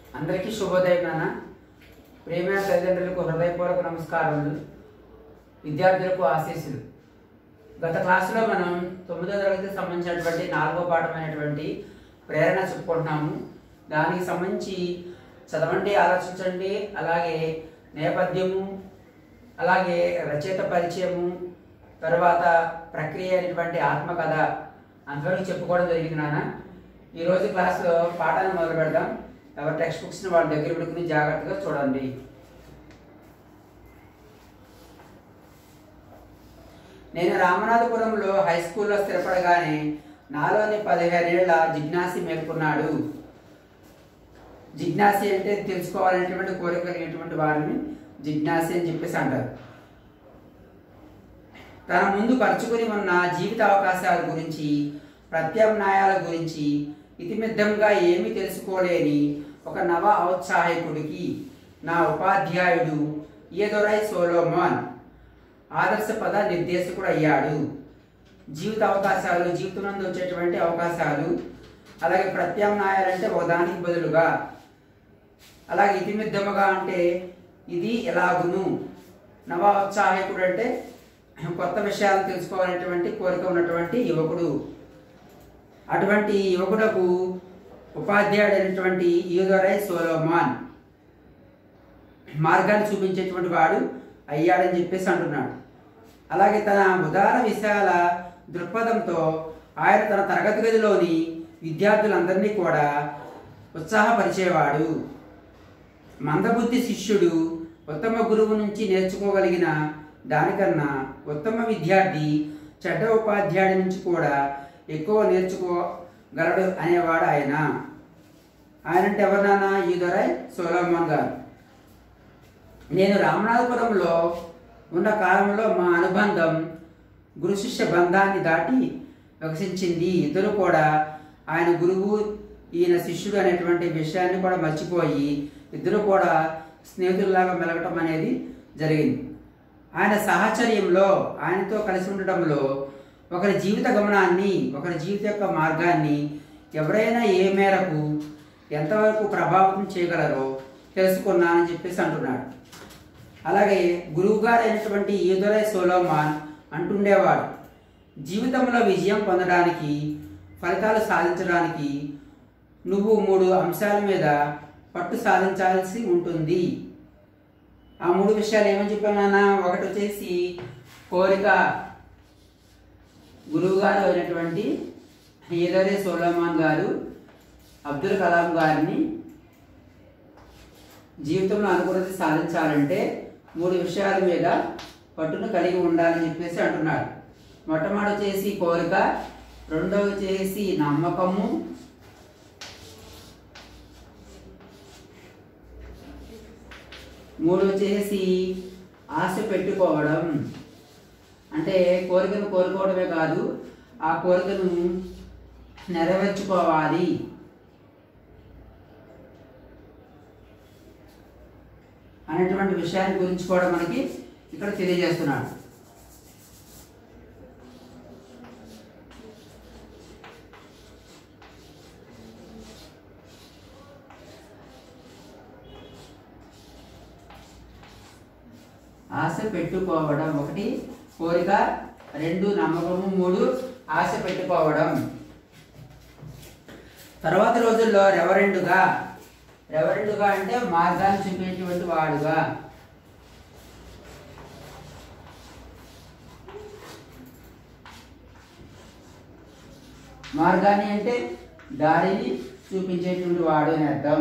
అందరికీ శుభోదయం నాన్న ప్రేమైన తల్లిదండ్రులకు హృదయపూర్వక నమస్కారములు విద్యార్థులకు ఆశీస్సులు గత క్లాసులో మనం తొమ్మిదో తరగతికి సంబంధించినటువంటి నాలుగో పాఠమైనటువంటి ప్రేరణ చెప్పుకుంటున్నాము దానికి సంబంధించి చదవండి ఆలోచించండి అలాగే నేపథ్యము అలాగే రచయిత పరిచయము తర్వాత ప్రక్రియ అయినటువంటి ఆత్మకథ అంతవరకు చెప్పుకోవడం జరిగింది నాన్న ఈరోజు క్లాస్లో పాఠాన్ని మొదలు పెడదాం ఎవరి టెక్స్ట్ బుక్స్ని వాళ్ళ దగ్గర పెట్టుకుని జాగ్రత్తగా చూడండి నేను రామనాథపురంలో హై స్కూల్లో స్థిరపడగానే నాలోని పదిహేనేళ్ల జిజ్ఞాసి మేల్కొన్నాడు జిజ్ఞాసి అంటే తెలుసుకోవాలనేటువంటి కోరిక కలిగినటువంటి వారిని జిజ్ఞాసి అని చెప్పేసి అంటారు తన ముందు పరుచుకుని ఉన్న జీవిత అవకాశాల గురించి ప్రత్యామ్నాయాల గురించి ఇతిమిద్దంగా ఏమీ తెలుసుకోలేని ఒక నవ ఔత్సాహికుడికి నా ఉపాధ్యాయుడు ఈదొరై సోలోమాన్ ఆదర్శ పద నిర్దేశకుడు అయ్యాడు జీవిత అవకాశాలు జీవితం వచ్చేటువంటి అవకాశాలు అలాగే ప్రత్యామ్నాయాలు అంటే ఒకదానికి బదులుగా అలాగే ఇతిమిద్దముగా అంటే ఇది ఎలాగును నవ ఉత్సాహకుడు అంటే కొత్త విషయాలు తెలుసుకోవాలనేటువంటి కోరిక ఉన్నటువంటి యువకుడు అటువంటి యువకుడకు ఉపాధ్యాయుడైనటువంటి యూదరై సోలోమాన్ మార్గాన్ని చూపించేటువంటి వాడు అయ్యాడని చెప్పేసి అంటున్నాడు అలాగే తన ఉదార విశాల దృక్పథంతో ఆయన తన తరగతి గదిలోని విద్యార్థులందరినీ కూడా ఉత్సాహపరిచేవాడు మందబుద్ధి శిష్యుడు ఉత్తమ గురువు నుంచి నేర్చుకోగలిగిన దానికన్నా ఉత్తమ విద్యార్థి చెడ్డ ఉపాధ్యాయుడి నుంచి కూడా ఎక్కువ నేర్చుకోగలడు అనేవాడు ఆయన ఆయన అంటే ఎవరినానా ఈదొరై సోలోమన్ గారు నేను రామనాథపురంలో ఉన్న కాలంలో మా అనుబంధం గురు శిష్య బంధాన్ని దాటి వికసించింది ఇద్దరు కూడా ఆయన గురువు ఈయన శిష్యుడు అనేటువంటి విషయాన్ని కూడా మర్చిపోయి ఇద్దరు కూడా స్నేహితుల్లాగా మెలగటం అనేది జరిగింది ఆయన సాహచర్యంలో ఆయనతో కలిసి ఉండటంలో ఒకరి జీవిత గమనాన్ని ఒకరి జీవిత యొక్క మార్గాన్ని ఎవరైనా ఏ మేరకు ఎంతవరకు ప్రభావితం చేయగలరో తెలుసుకున్నానని చెప్పేసి అంటున్నాడు అలాగే గురువుగారు అయినటువంటి ఈదురై సోలోమాన్ అంటుండేవాడు జీవితంలో విజయం పొందడానికి ఫలితాలు సాధించడానికి నువ్వు మూడు అంశాల మీద పట్టు సాధించాల్సి ఉంటుంది ఆ మూడు విషయాలు ఏమని చెప్పానన్నా ఒకటి వచ్చేసి కోరిక గురువు గారు అయినటువంటి ఈదరే సోలమాన్ గారు అబ్దుల్ కలాం గారిని జీవితంలో అనుకున్నది సాధించాలంటే మూడు విషయాల మీద పట్టును కలిగి ఉండాలని చెప్పేసి అంటున్నాడు మొట్టమొదటి వచ్చేసి కోరిక రెండవది వచ్చేసి నమ్మకము మూడు వచ్చేసి ఆశ పెట్టుకోవడం అంటే కోరికను కోరుకోవడమే కాదు ఆ కోరికను నెరవేర్చుకోవాలి అనేటువంటి విషయాన్ని గురించి కూడా మనకి ఇక్కడ తెలియజేస్తున్నాడు ఆశ పెట్టుకోవడం ఒకటి కోరిక రెండు నమ్మకము మూడు ఆశ పెట్టుకోవడం తర్వాత రోజుల్లో రెవరెండుగా రెవరెండుగా అంటే మార్గాన్ని చూపేటువంటి వాడుగా మార్గాన్ని అంటే దారిని చూపించేటువంటి వాడు అని అర్థం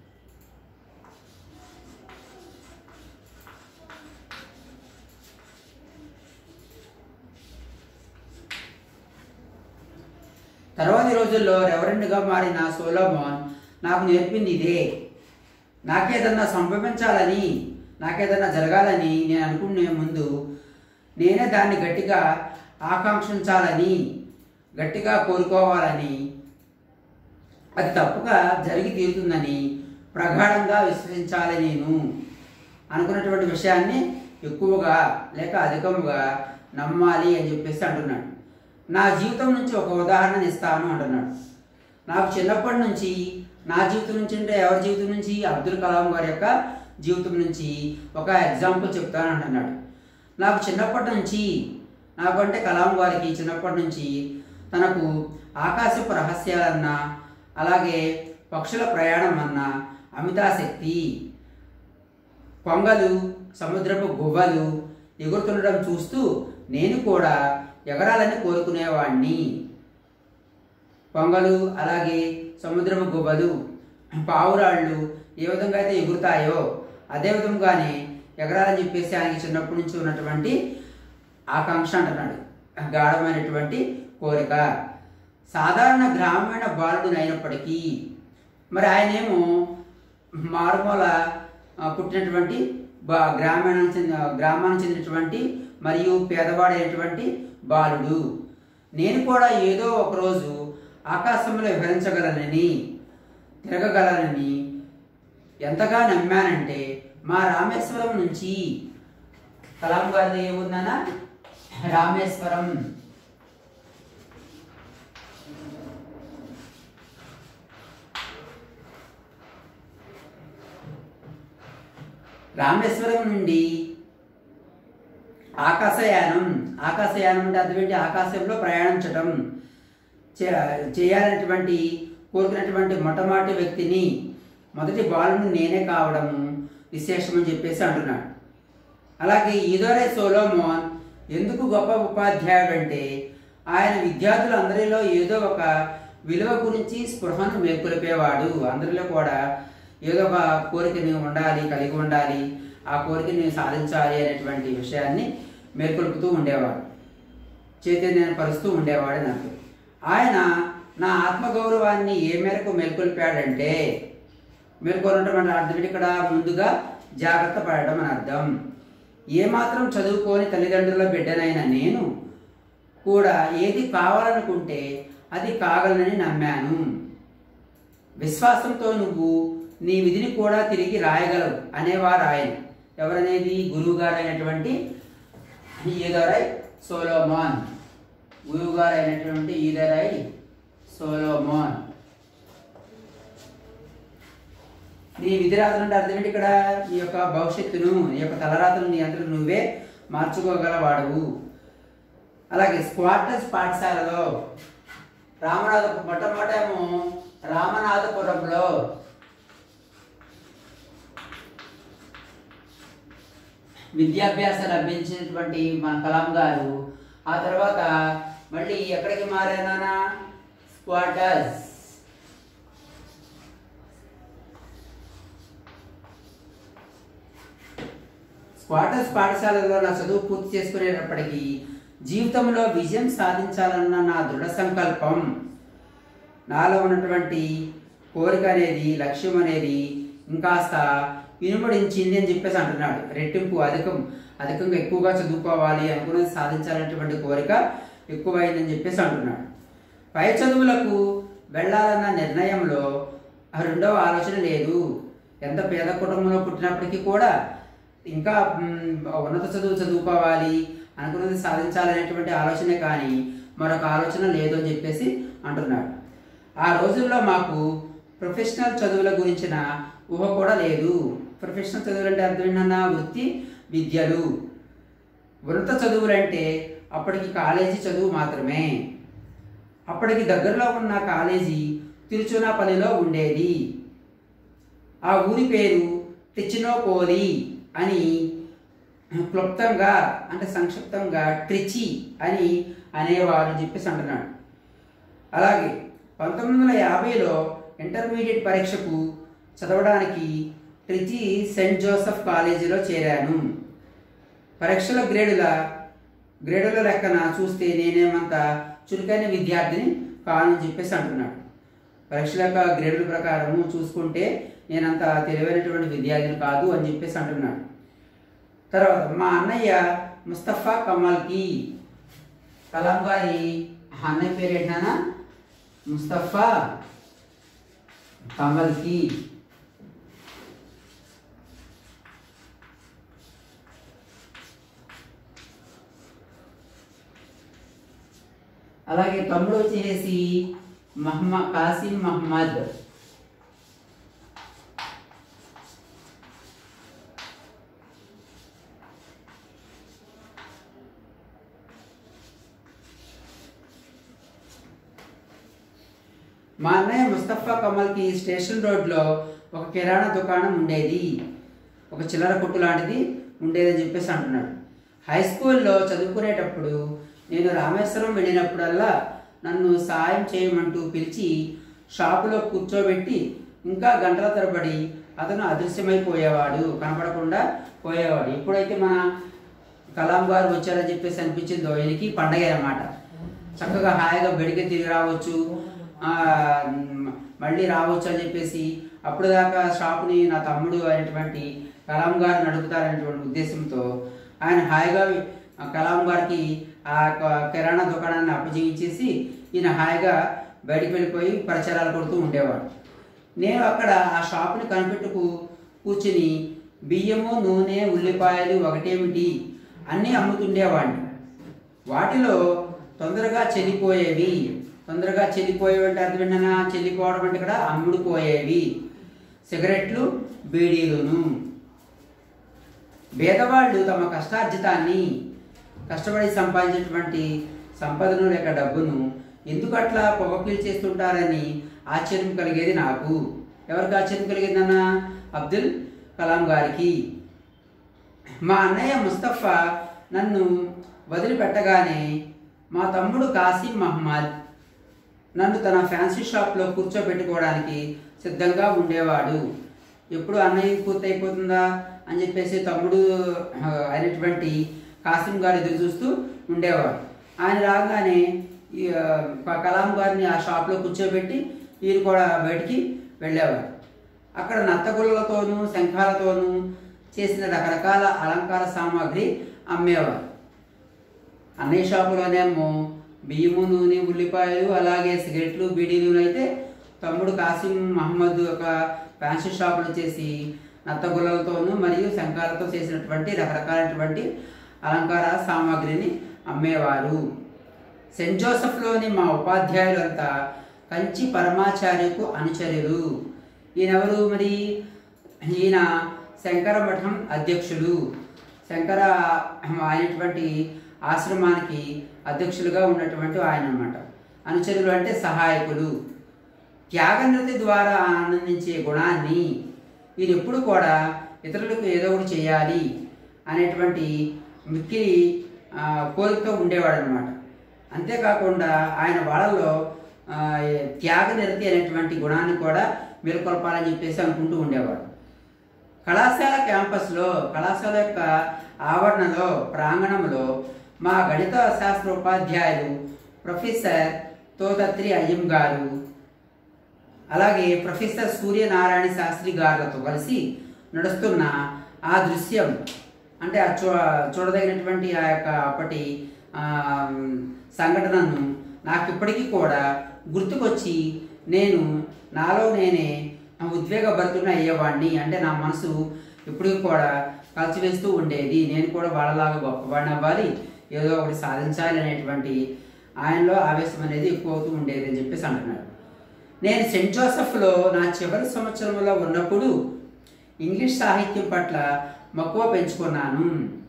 తర్వాతి రోజుల్లో రెవరెండ్గా మారిన సోలోమాన్ నాకు నేర్పింది ఇదే నాకేదన్నా సంభవించాలని నాకేదన్నా జరగాలని నేను అనుకునే ముందు నేనే దాన్ని గట్టిగా ఆకాంక్షించాలని గట్టిగా కోరుకోవాలని అది తప్పుగా జరిగి తీరుతుందని ప్రగాఢంగా విశ్వసించాలి నేను అనుకున్నటువంటి విషయాన్ని ఎక్కువగా లేక అధికముగా నమ్మాలి అని చెప్పేసి అంటున్నాడు నా జీవితం నుంచి ఒక ఉదాహరణ ఇస్తాను అంటున్నాడు నాకు చిన్నప్పటి నుంచి నా జీవితం నుంచి అంటే ఎవరి జీవితం నుంచి అబ్దుల్ కలాం గారి యొక్క జీవితం నుంచి ఒక ఎగ్జాంపుల్ చెప్తాను అంటున్నాడు నాకు చిన్నప్పటి నుంచి నాకు అంటే కలాం గారికి చిన్నప్పటి నుంచి తనకు ఆకాశపు రహస్యాలన్నా అలాగే పక్షుల ప్రయాణం అన్నా అమితాశక్తి కొంగలు సముద్రపు గువ్వలు ఎగురుతుండడం చూస్తూ నేను కూడా ఎగరాలని కోరుకునేవాడిని కొంగలు అలాగే సముద్రపు గువ్వలు పావురాళ్ళు ఏ విధంగా అయితే ఎగురుతాయో అదే విధంగానే ఎగరాలని చెప్పేసి ఆయనకి చిన్నప్పటి నుంచి ఉన్నటువంటి ఆకాంక్ష అంటున్నాడు గాఢమైనటువంటి కోరిక సాధారణ గ్రామీణ బాలుడు అయినప్పటికీ మరి ఆయనేమో మారుమూల ఆ, పుట్టినటువంటి బా గ్రామీణానికి చెందిన గ్రామానికి చెందినటువంటి మరియు పేదవాడైనటువంటి బాలుడు నేను కూడా ఏదో ఒకరోజు ఆకాశంలో విహరించగలనని తిరగగలనని ఎంతగా నమ్మానంటే మా రామేశ్వరం నుంచి కలాం గారిది ఏముందనా రామేశ్వరం రామేశ్వరం నుండి ఆకాశయానం ఆకాశయానం అంటే అర్థం ఏంటి ఆకాశంలో ప్రయాణించటం చే- చేయాలనేటువంటి కోరుకున్నటువంటి మొట్టమొదటి వ్యక్తిని మొదటి బాలుని నేనే కావడం విశేషమని చెప్పేసి అంటున్నాడు అలాగే ఈదోరే సోలోమోన్ ఎందుకు గొప్ప ఉపాధ్యాయుడు అంటే ఆయన విద్యార్థులందరిలో ఏదో ఒక విలువ గురించి స్పృహను మేల్కొలిపేవాడు అందరిలో కూడా ఏదో ఒక కోరికని ఉండాలి కలిగి ఉండాలి ఆ కోరికని సాధించాలి అనేటువంటి విషయాన్ని మేల్కొలుపుతూ ఉండేవాడు చైతన్యాన్ని పరుస్తూ ఉండేవాడు నాకు ఆయన నా ఆత్మగౌరవాన్ని ఏ మేరకు మేల్కొల్పాడంటే మేల్కొనడం అంటే అర్థం ఏంటి ఇక్కడ ముందుగా జాగ్రత్త పడడం అని అర్థం ఏమాత్రం చదువుకోని తల్లిదండ్రుల బిడ్డనైన నేను కూడా ఏది కావాలనుకుంటే అది కాగలనని నమ్మాను విశ్వాసంతో నువ్వు నీ విధిని కూడా తిరిగి రాయగలవు అనేవారు ఆయన ఎవరనేది గురువు గారు అయినటువంటి ఈదరై సోలోమాన్ గురువు గారు అయినటువంటి ఈదరై సోలోమాన్ నీ విధి రాతలు అంటే అర్థం ఏంటి ఇక్కడ నీ యొక్క భవిష్యత్తును నీ యొక్క తలరాతను నీ అంతలో నువ్వే మార్చుకోగలవాడవు అలాగే స్క్వార్టర్స్ పాఠశాలలో రామనాథ మొట్టమొదటేమో రామనాథపురంలో విద్యాభ్యాసం లభించినటువంటి మన కలాం గారు ఆ తర్వాత మళ్ళీ ఎక్కడికి మారానా స్క్వార్టర్స్ స్క్వార్టర్స్ పాఠశాలలో నా చదువు పూర్తి చేసుకునేటప్పటికీ జీవితంలో విజయం సాధించాలన్న నా దృఢ సంకల్పం నాలో ఉన్నటువంటి కోరిక అనేది లక్ష్యం అనేది ఇంకాస్త వినుమడించింది అని చెప్పేసి అంటున్నాడు రెట్టింపు అధికం అధికంగా ఎక్కువగా చదువుకోవాలి అనుకున్నది సాధించాలనేటువంటి కోరిక ఎక్కువైందని చెప్పేసి అంటున్నాడు పై చదువులకు వెళ్ళాలన్న నిర్ణయంలో ఆ రెండవ ఆలోచన లేదు ఎంత పేద కుటుంబంలో పుట్టినప్పటికీ కూడా ఇంకా మ్, ఉన్నత చదువు చదువుకోవాలి అనుకున్నది సాధించాలనేటువంటి ఆలోచనే కానీ మరొక ఆలోచన లేదు అని చెప్పేసి అంటున్నాడు ఆ రోజుల్లో మాకు ప్రొఫెషనల్ చదువుల గురించిన ఊహ కూడా లేదు ప్రొఫెషనల్ చదువులు అంటే అర్థం ఏంటన్నా వృత్తి విద్యలు ఉన్నత చదువులంటే అప్పటికి కాలేజీ చదువు మాత్రమే అప్పటికి దగ్గరలో ఉన్న కాలేజీ తిరుచునాపల్లిలో ఉండేది ఆ ఊరి పేరు టిచినోపోలి అని క్లుప్తంగా అంటే సంక్షిప్తంగా ట్రిచి అని అనేవారు అని చెప్పేసి అంటున్నాడు అలాగే పంతొమ్మిది వందల యాభైలో ఇంటర్మీడియట్ పరీక్షకు చదవడానికి ట్రిచి సెయింట్ జోసెఫ్ కాలేజీలో చేరాను పరీక్షల గ్రేడుల గ్రేడుల లెక్కన చూస్తే నేనేమంత చురుకైన విద్యార్థిని కానని చెప్పేసి అంటున్నాడు పరీక్షల యొక్క గ్రేడుల ప్రకారము చూసుకుంటే నేనంత తెలివైనటువంటి విద్యార్థిని కాదు అని చెప్పేసి అంటున్నాడు తర్వాత మా అన్నయ్య ముస్తఫా కమల్కి కలాం గారి అన్నయ్య పేరు ఏంటన్నా ముస్తఫా కమల్కి అలాగే తమ్ముడు వచ్చేసి మహమ్మద్ కాసిం మహమ్మద్ మా అన్నయ్య ముస్తఫా కమల్కి స్టేషన్ రోడ్లో ఒక కిరాణా దుకాణం ఉండేది ఒక చిల్లర కొట్టు లాంటిది ఉండేదని చెప్పేసి అంటున్నాడు హై స్కూల్లో చదువుకునేటప్పుడు నేను రామేశ్వరం వెళ్ళినప్పుడల్లా నన్ను సాయం చేయమంటూ పిలిచి షాపులో కూర్చోబెట్టి ఇంకా గంటల తరబడి అతను అదృశ్యమైపోయేవాడు కనపడకుండా పోయేవాడు ఎప్పుడైతే మన కలాం గారు వచ్చారని చెప్పేసి అనిపించిందో ఈయనకి పండగ అన్నమాట చక్కగా హాయిగా బెడికి తిరిగి రావచ్చు ఆ, మ్, మళ్ళీ రావచ్చు అని చెప్పేసి అప్పుడు దాకా షాపుని నా తమ్ముడు అనేటువంటి కలాం గారు నడుపుతారనేటువంటి ఉద్దేశంతో ఆయన హాయిగా ఆ కలాం గారికి ఆ యొక్క కిరాణా దుకాణాన్ని అప్పజెయించేసి ఈయన హాయిగా బయటికి వెళ్ళిపోయి ప్రచారాలు కొడుతూ ఉండేవాడు నేను అక్కడ ఆ షాపుని కనిపెట్టుకు కూర్చుని బియ్యము నూనె ఉల్లిపాయలు ఒకటేమిటి అన్నీ అమ్ముతుండేవాడిని వాటిలో తొందరగా చెల్లిపోయేవి తొందరగా చెల్లిపోయేవి అంటే అర్థం ఏంటన్నా చెల్లిపోవడం అంటే ఇక్కడ అమ్ముడుపోయేవి సిగరెట్లు బీడీలును పేదవాళ్ళు తమ కష్టార్జితాన్ని కష్టపడి సంపాదించినటువంటి సంపదను లేక డబ్బును ఎందుకు అట్లా పొగ చేస్తుంటారని ఆశ్చర్యం కలిగేది నాకు ఎవరికి ఆశ్చర్యం కలిగేదన్న అబ్దుల్ కలాం గారికి మా అన్నయ్య ముస్తఫా నన్ను వదిలిపెట్టగానే మా తమ్ముడు కాసిం మహమ్మద్ నన్ను తన ఫ్యాన్సీ షాప్లో కూర్చోబెట్టుకోవడానికి సిద్ధంగా ఉండేవాడు ఎప్పుడు అన్నయ్య పూర్తయిపోతుందా అని చెప్పేసి తమ్ముడు ఆ, అయినటువంటి కాసిం గారు ఎదురు చూస్తూ ఉండేవాడు ఆయన రాగానే ఈ, ఆ, కలాం గారిని ఆ షాప్లో కూర్చోబెట్టి ఈయన కూడా బయటికి వెళ్ళేవారు అక్కడ నత్తగుళ్ళతోనూ శంఖాలతోనూ చేసిన రకరకాల అలంకార సామాగ్రి అమ్మేవారు అన్నయ్య షాపులోనేమో బియ్యము నూనె ఉల్లిపాయలు అలాగే సిగరెట్లు బీడీలు అయితే తమ్ముడు కాసిం మహమ్మద్ ఒక ఫ్యాన్సీ షాపులు చేసి నత్తగుల్లలతోనూ మరియు శంఖాలతో చేసినటువంటి రకరకాలైనటువంటి అలంకార సామాగ్రిని అమ్మేవారు సెయింట్ జోసెఫ్లోని మా ఉపాధ్యాయులంతా కంచి పరమాచార్యకు అనుచరులు ఈయనెవరు మరి ఈయన శంకర మఠం అధ్యక్షులు శంకర అయినటువంటి ఆశ్రమానికి అధ్యక్షులుగా ఉన్నటువంటి ఆయన అన్నమాట అనుచరులు అంటే సహాయకులు త్యాగనృతి ద్వారా ఆనందించే గుణాన్ని వీరు ఎప్పుడు కూడా ఇతరులకు ఏదో ఒకటి చేయాలి అనేటువంటి మిక్కిలి ఆ, కోరికతో ఉండేవాడు అనమాట అంతేకాకుండా ఆయన వాళ్ళలో ఆ, త్యాగనిరతి అనేటువంటి గుణాన్ని కూడా మేలుకొల్పాలని చెప్పేసి అనుకుంటూ ఉండేవాడు కళాశాల క్యాంపస్లో కళాశాల యొక్క ఆవరణలో ప్రాంగణంలో మా గణిత శాస్త్ర ఉపాధ్యాయులు ప్రొఫెసర్ తోతత్రి అయ్యం గారు అలాగే ప్రొఫెసర్ సూర్యనారాయణ శాస్త్రి గారులతో కలిసి నడుస్తున్న ఆ దృశ్యం అంటే ఆ చూ చూడదగినటువంటి ఆ యొక్క అప్పటి ఆ, సంఘటనను నాకు ఇప్పటికీ కూడా గుర్తుకొచ్చి నేను నాలో నేనే ఉద్వేగభరితుడిని అయ్యేవాడిని అంటే నా మనసు ఇప్పటికి కూడా కలిసివేస్తూ ఉండేది నేను కూడా వాళ్ళలాగా గొప్పవాడిని అవ్వాలి ఏదో ఒకటి సాధించాలి అనేటువంటి ఆయనలో ఆవేశం అనేది ఎక్కువ అవుతూ ఉండేది అని చెప్పేసి అంటున్నాడు నేను సెయింట్ జోసెఫ్లో నా చివరి సంవత్సరంలో ఉన్నప్పుడు ఇంగ్లీష్ సాహిత్యం పట్ల మక్కువ పెంచుకున్నాను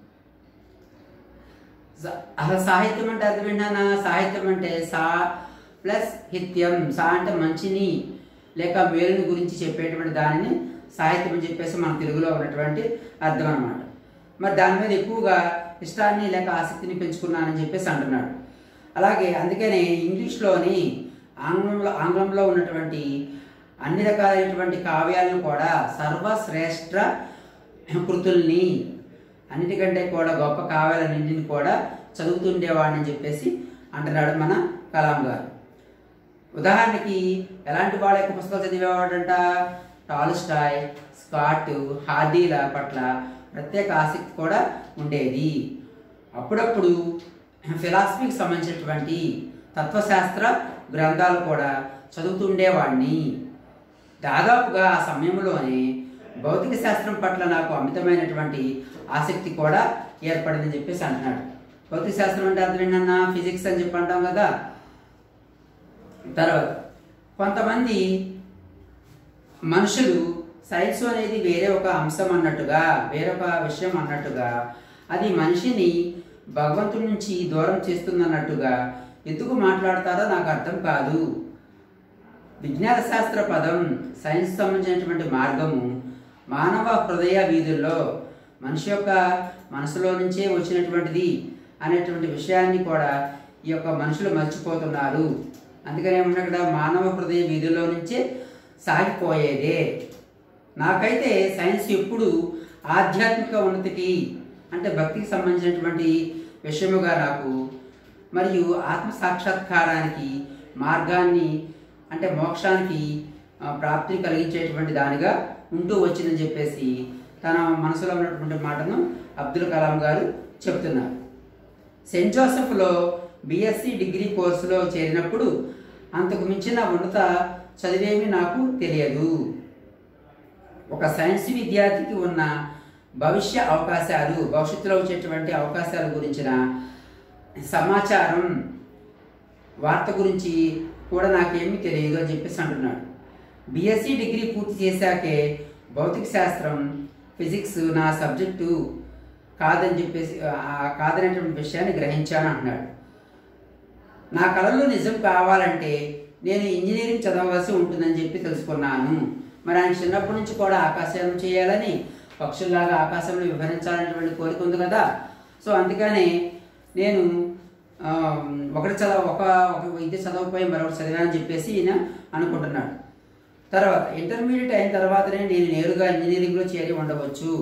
స- అసలు సాహిత్యం అంటే అర్థం ఏంటన్నా సాహిత్యం అంటే సా ప్లస్ హిత్యం సా అంటే మంచిని లేక మేలుని గురించి చెప్పేటువంటి దానిని సాహిత్యం అని చెప్పేసి మన తెలుగులో ఉన్నటువంటి అర్థం అన్నమాట మరి దాని మీద ఎక్కువగా ఇష్టాన్ని లేక ఆసక్తిని పెంచుకున్నానని చెప్పేసి అంటున్నాడు అలాగే అందుకనే ఇంగ్లీష్లోని ఆంగ్లంలో ఆంగ్లంలో ఉన్నటువంటి అన్ని రకాలైనటువంటి కావ్యాలను కూడా సర్వశ్రేష్ఠ కృతుల్ని అన్నిటికంటే కూడా గొప్ప కావ్యాలన్నింటిని కూడా చదువుతుండేవాడిని చెప్పేసి అంటున్నాడు మన కలాం గారు ఉదాహరణకి ఎలాంటి వాళ్ళ యొక్క పుస్తకాలు చదివేవాడంట టాల్స్టాయ్ స్కాట్ హార్డీల పట్ల ప్రత్యేక ఆసక్తి కూడా ఉండేది అప్పుడప్పుడు ఫిలాసఫీకి సంబంధించినటువంటి తత్వశాస్త్ర గ్రంథాలు కూడా చదువుతుండేవాడిని దాదాపుగా ఆ సమయంలోనే భౌతిక శాస్త్రం పట్ల నాకు అమితమైనటువంటి ఆసక్తి కూడా ఏర్పడిందని చెప్పేసి అంటున్నాడు భౌతిక శాస్త్రం అంటే అర్థం ఏంటన్నా ఫిజిక్స్ అని చెప్పి అంటాం కదా తర్వాత కొంతమంది మనుషులు సైన్స్ అనేది వేరే ఒక అంశం అన్నట్టుగా వేరొక విషయం అన్నట్టుగా అది మనిషిని భగవంతుడి నుంచి దూరం చేస్తుందన్నట్టుగా ఎందుకు మాట్లాడతారో నాకు అర్థం కాదు విజ్ఞాన శాస్త్ర పదం సైన్స్ సంబంధించినటువంటి మార్గము మానవ హృదయ వీధుల్లో మనిషి యొక్క మనసులో నుంచే వచ్చినటువంటిది అనేటువంటి విషయాన్ని కూడా ఈ యొక్క మనుషులు మర్చిపోతున్నారు అందుకని ఏమన్నా ఇక్కడ మానవ హృదయ వీధుల్లో నుంచే సాగిపోయేదే నాకైతే సైన్స్ ఎప్పుడు ఆధ్యాత్మిక ఉన్నతికి అంటే భక్తికి సంబంధించినటువంటి విషయముగా నాకు మరియు ఆత్మ సాక్షాత్కారానికి మార్గాన్ని అంటే మోక్షానికి ఆ, ప్రాప్తిని కలిగించేటువంటి దానిగా ఉంటూ వచ్చిందని చెప్పేసి తన మనసులో ఉన్నటువంటి మాటను అబ్దుల్ కలాం గారు చెప్తున్నారు సెయింట్ జోసెఫ్లో బీఎస్సీ డిగ్రీ కోర్సులో చేరినప్పుడు అంతకు మించిన ఉన్నత చదివేమి నాకు తెలియదు ఒక సైన్స్ విద్యార్థికి ఉన్న భవిష్య అవకాశాలు భవిష్యత్తులో వచ్చేటువంటి అవకాశాల గురించిన సమాచారం వార్త గురించి కూడా నాకేమీ తెలియదు అని చెప్పేసి అంటున్నాడు బీఎస్సీ డిగ్రీ పూర్తి చేశాకే భౌతిక శాస్త్రం ఫిజిక్స్ నా సబ్జెక్టు కాదని చెప్పేసి ఆ కాదనేటువంటి విషయాన్ని గ్రహించాను అంటున్నాడు నా కళలు నిజం కావాలంటే నేను ఇంజనీరింగ్ చదవవలసి ఉంటుందని చెప్పి తెలుసుకున్నాను మరి ఆయన చిన్నప్పటి నుంచి కూడా ఆకాశయానం చేయాలని పక్షుల్లాగా ఆకాశంలో వివరించాలనేటువంటి కోరిక ఉంది కదా సో అందుకని నేను ఆ, ఒకటి చదవ ఒక ఒక ఇది చదవకపోయి మరొకటి చదివానని చెప్పేసి ఈయన అనుకుంటున్నాడు తర్వాత ఇంటర్మీడియట్ అయిన తర్వాతనే నేను నేరుగా ఇంజనీరింగ్లో చేరి ఉండవచ్చు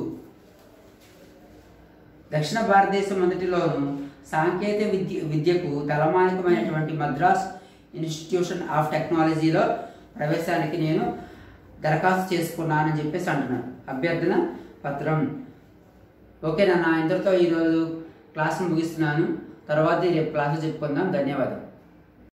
దక్షిణ భారతదేశం మొదటిలోను సాంకేతిక విద్య విద్యకు తలమానికమైనటువంటి మద్రాస్ ఇన్స్టిట్యూషన్ ఆఫ్ టెక్నాలజీలో ప్రవేశానికి నేను దరఖాస్తు చేసుకున్నానని చెప్పేసి అంటున్నాను అభ్యర్థన పత్రం ఓకే నాన్న ఇంతటితో ఈరోజు క్లాస్ ముగిస్తున్నాను తర్వాత రేపు క్లాసు చెప్పుకుందాం ధన్యవాదాలు